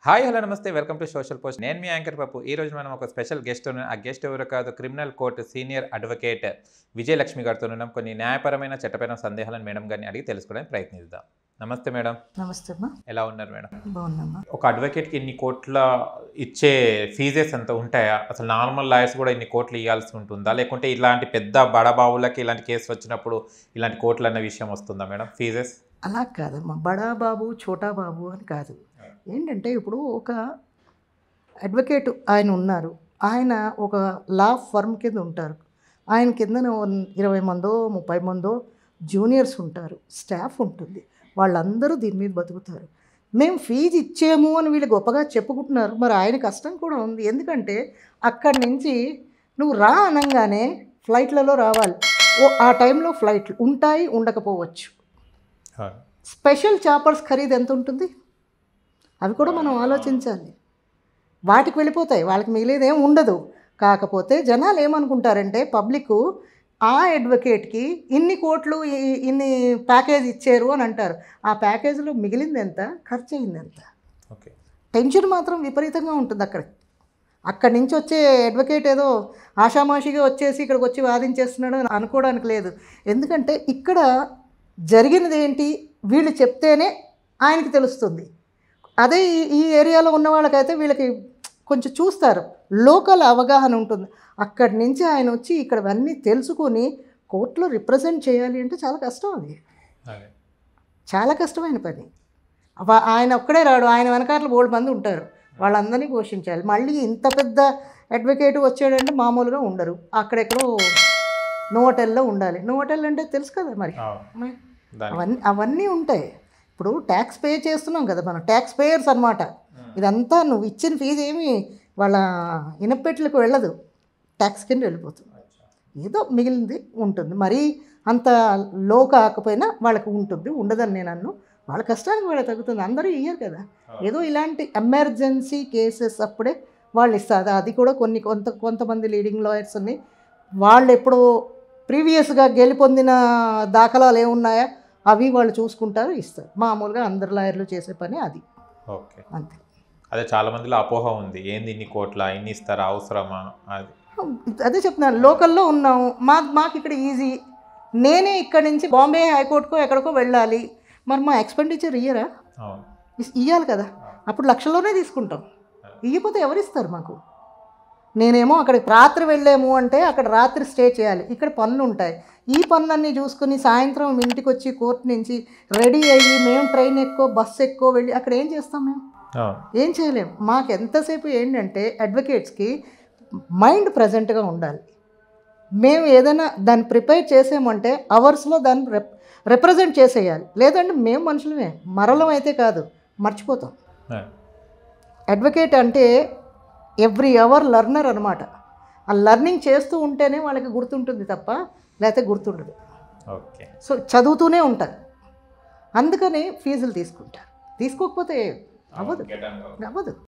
Hi hello నమస్తే welcome to social post నేను మీ యాంకర్ పప్పు ఈ రోజు మనం ఒక స్పెషల్ గెస్ట్ ఉన్నాం ఆ గెస్ట్ ఎవరు కాదు criminal court senior advocate Vijayalakshmi గారితో ఉన్నాం కొన్ని న్యాయపరమైన చట్టపరమైన సందేహాలను మేడం గారిని అడిగి తెలుసుకోవడానికి ప్రయత్నిద్దాం నమస్తే మేడం నమస్తే అమ్మా ఎలా ఉన్నారు మేడం బాగున్నామ్మా ఒక అడ్వకేట్కి ఇన్ని కోట్ల ఇచ్చే ఫీజెస్ అంత ఉంటాయా అసలు నార్మల్ లాయర్స్ కూడా ఇన్ని కోట్లు ఇవ్వాల్సి ఉంటుందా లేకుంటే ఇలాంటి పెద్ద బడబావులకి ఇలాంటి కేసులు వచ్చినప్పుడు ఇలాంటి కోట్లు అన్న విషయం వస్తుందా మేడం ఫీజెస్ అలా కాదమ్మా బడా బాబు చోటా బాబు అని కాదు ఏంటంటే ఇప్పుడు ఒక అడ్వకేట్ ఆయన ఉన్నారు ఆయన ఒక లా ఫర్మ్ కింద ఉంటారు ఆయన కింద ఇరవై మందో ముప్పై మందో జూనియర్స్ ఉంటారు స్టాఫ్ ఉంటుంది వాళ్ళందరూ దీని మీద బతుకుతారు మేము ఫీజు ఇచ్చేము అని వీళ్ళు గొప్పగా చెప్పుకుంటున్నారు మరి ఆయన కష్టం కూడా ఉంది ఎందుకంటే అక్కడి నుంచి నువ్వు రా అనగానే ఫ్లైట్లలో రావాలి ఓ ఆ టైంలో ఫ్లైట్లు ఉంటాయి ఉండకపోవచ్చు స్పెషల్ చాపర్స్ ఖరీదు ఎంత ఉంటుంది అవి కూడా మనం ఆలోచించాలి వాటికి వెళ్ళిపోతాయి వాళ్ళకి మిగిలేది ఏం ఉండదు కాకపోతే జనాలు ఏమనుకుంటారంటే పబ్లిక్ ఆ అడ్వకేట్కి ఇన్ని కోట్లు ఇ- ఇన్ని ప్యాకేజ్ ఇచ్చారు అని అంటారు ఆ ప్యాకేజీలో మిగిలింది ఎంత ఖర్చు అయింది ఎంత ఓకే టెన్షన్ మాత్రం విపరీతంగా ఉంటుంది అక్కడ అక్కడి నుంచి వచ్చే అడ్వకేట్ ఏదో ఆషామాషిగా వచ్చేసి ఇక్కడికి వచ్చి వాదించేస్తున్నాడు అని అనుకోవడానికి లేదు ఎందుకంటే ఇక్కడ జరిగినది ఏంటి వీళ్ళు చెప్తేనే ఆయనకి తెలుస్తుంది అదే ఈ ఈ ఏరియాలో ఉన్న వాళ్ళకైతే వీళ్ళకి కొంచెం చూస్తారు లోకల్ అవగాహన ఉంటుంది అక్కడి నుంచి ఆయన వచ్చి ఇక్కడ అన్నీ తెలుసుకొని కోర్టులో రిప్రజెంట్ చేయాలి అంటే చాలా కష్టం అది అదే చాలా కష్టమైన పని అవ- ఆయన ఒక్కడే రాడు ఆయన వెనకాల బోల్డ్ మంది ఉంటారు వాళ్ళందరినీ పోషించాలి మళ్ళీ ఇంత పెద్ద అడ్వకేట్ వచ్చాడంటే మామూలుగా ఉండరు అక్కడెక్కడో నోటెల్లో ఉండాలి నోటెల్ అంటే తెలుసు కదా మరి మరి దాని అవన్నీ అవన్నీ ఉంటాయి ఇప్పుడు ట్యాక్స్ పే చేస్తున్నాం కదా మనం ట్యాక్స్ పేయర్స్ అనమాట ఇదంతా నువ్వు ఇచ్చిన ఫీజు ఏమి వాళ్ళ ఇనపెట్లకు వెళ్ళదు ట్యాక్స్ కింద వెళ్ళిపోతుంది ఏదో మిగిలింది ఉంటుంది మరీ అంత లో కాకపోయినా వాళ్ళకి ఉంటుంది ఉండదని నేను అన్ను వాళ్ళ కష్టానికి వాళ్ళ తగ్గుతుంది అందరూ ఇయ్యరు కదా ఏదో ఇలాంటి ఎమర్జెన్సీ కేసెస్ అప్పుడే వాళ్ళు ఇస్తారు అది కూడా కొన్ని కొంత కొంతమంది లీడింగ్ లాయర్స్ని వాళ్ళు ఎప్పుడో ప్రీవియస్గా గెలుపొందిన దాఖలాలు ఏమున్నాయా అవి వాళ్ళు చూసుకుంటారు ఇస్తారు మామూలుగా అందరు లాయర్లు చేసే పని అది ఓకే అంతే అదే చాలా మందిలో అపోహ ఉంది ఏంది ఇన్ని కోట్ల ఇన్ని ఇస్తారా అవసరమా అది అదే చెప్తున్నాను లోకల్లో ఉన్నాము మా మాకు ఇక్కడ ఈజీ నేనే ఇక్కడ నుంచి బాంబే హైకోర్టుకో ఎక్కడికో వెళ్ళాలి మరి మా ఎక్స్పెండిచర్ ఇయ్యరా అవును ఇస్- ఇయ్యాలి కదా అప్పుడు లక్షల్లోనే తీసుకుంటాం ఇయ్యకపోతే ఎవరు ఇస్తారు మాకు నేనేమో అక్కడికి రాత్రి వెళ్ళాము అంటే అక్కడ రాత్రి స్టే చేయాలి ఇక్కడ పనులు ఉంటాయి ఈ పనులన్నీ చూసుకుని సాయంత్రం ఇంటికి వచ్చి కోర్టు నుంచి రెడీ అయ్యి మేము ట్రైన్ ఎక్కువ బస్సు ఎక్కువ వెళ్ళి అక్కడ ఏం చేస్తాం మేము అవును ఏం చేయలేం మాకు ఎంతసేపు ఏంటంటే అడ్వకేట్స్కి మైండ్ ప్రజెంట్గా ఉండాలి మేము ఏదైనా దాన్ని ప్రిపేర్ చేసామంటే అవర్స్లో దాన్ని రెప్ రిప్రజెంట్ చేసేయాలి లేదంటే మేము మనుషులమే మరలం అయితే కాదు మర్చిపోతాం ఆ, అడ్వకేట్ అంటే ఎవ్రీ అవర్ లర్నర్ అనమాట ఆ లర్నింగ్ చేస్తూ ఉంటేనే వాళ్ళకి గుర్తుంటుంది తప్ప లేకపోతే గుర్తుండదు ఓకే సో చదువుతూనే ఉంటారు అందుకని ఫీజులు తీసుకుంటారు తీసుకోకపోతే అవ్వదు Get and go. అవ్వదు